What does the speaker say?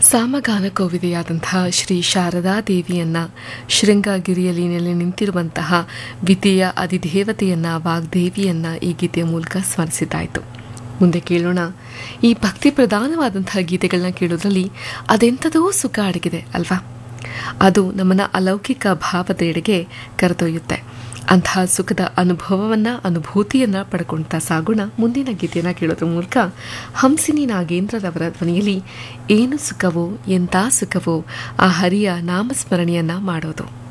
ಸಾಮಗಾನ ಕೋವಿದೆಯಾದಂತಹ ಶ್ರೀ ಶಾರದಾ ದೇವಿಯನ್ನ ಶೃಂಗಗಿರಿಯಲ್ಲಿ ನೆಲೆ ನಿಂತಿರುವಂತಹ ವಿದ್ಯೆಯ ಅಧಿದೇವತೆಯನ್ನ ವಾಗ್ದೇವಿಯನ್ನ ಈ ಗೀತೆಯ ಮೂಲಕ ಸ್ಮರಿಸಿದ್ದಾಯಿತು ಮುಂದೆ ಕೇಳೋಣ ಈ ಭಕ್ತಿ ಪ್ರಧಾನವಾದಂತಹ ಗೀತೆಗಳನ್ನ ಕೇಳೋದ್ರಲ್ಲಿ ಅದೆಂಥದೋ ಸುಖ ಅಡಗಿದೆ ಅಲ್ವಾ ಅದು ನಮ್ಮನ್ನ ಅಲೌಕಿಕ ಭಾವದೆಡೆಗೆ ಕರೆದೊಯ್ಯುತ್ತೆ ಅಂತಹ ಸುಖದ ಅನುಭವವನ್ನ ಅನುಭೂತಿಯನ್ನ ಪಡ್ಕೊಳ್ತಾ ಸಾಗೋಣ ಮುಂದಿನ ಗೀತೆಯನ್ನ ಕೇಳೋದ್ರ ಮೂಲಕ ಹಂಸಿನಿ ನಾಗೇಂದ್ರರವರ ಧ್ವನಿಯಲ್ಲಿ ಏನು ಸುಖವೋ ಎಂಥ ಸುಖವೋ ಆ ಹರಿಯ ನಾಮಸ್ಮರಣೆಯನ್ನ ಮಾಡೋದು